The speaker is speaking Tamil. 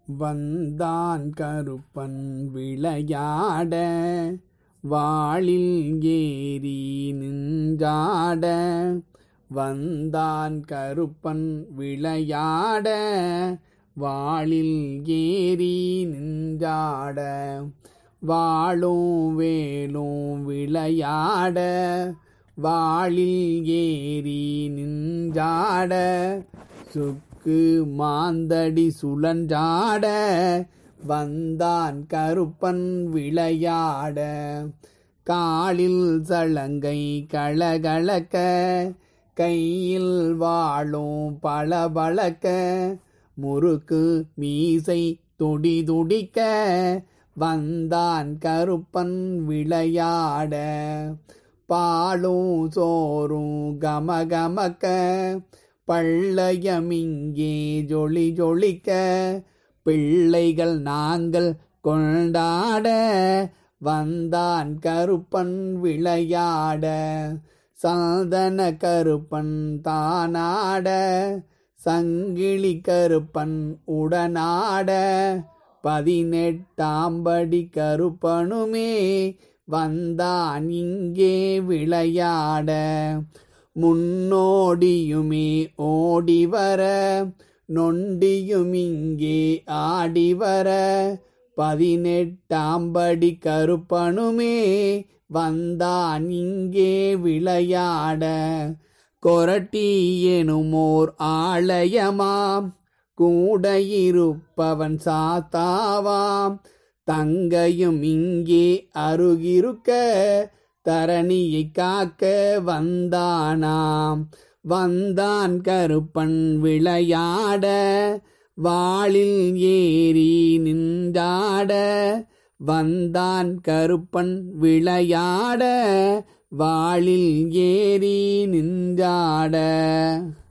வந்தான் கருப்பன் விளையாட வாளில் ஏறி நின்றாட வந்தான் கருப்பன் விளையாட வாளில் ஏறி நின்றாட வாளும் வேலும் விளையாட வாளில் ஏறி நின்றாட சுக்கு மாந்தடி சுழன்றாட வந்தான் கருப்பன் விளையாட காலில் சலங்கை களகளக்க கையில் வாழும் பளபளக்க முறுக்கு மீசை துடி துடிக்க வந்தான் கருப்பன் விளையாட பாலும் சோறும் கமகமக்க பள்ளயமிங்கே ஜொளி ஜொளிக்க பிள்ளைகள் நாங்கள் கொண்டாட வந்தான் கருப்பன் விளையாட சாதன கருப்பன் தானாட சங்கிலி கருப்பன் உடனாட பதினெட்டாம்படி கருப்பனுமே வந்தான் இங்கே விளையாட முன்னோடியுமே ஓடி வர நொண்டியும் இங்கே ஆடி வர பதினெட்டாம்படி கருப்பனுமே வந்தான் இங்கே விளையாட கொரட்டி எனுமோர் ஆலயமாம் கூட இருப்பவன் சாத்தாவாம் தங்கையும் இங்கே அருகிருக்க தரணியை காக்க வந்தானாம் வந்தான் கருப்பன் விளையாட வாளில் ஏறி நின்றாட வந்தான் கருப்பன் விளையாட வாளில் ஏறி நின்றாட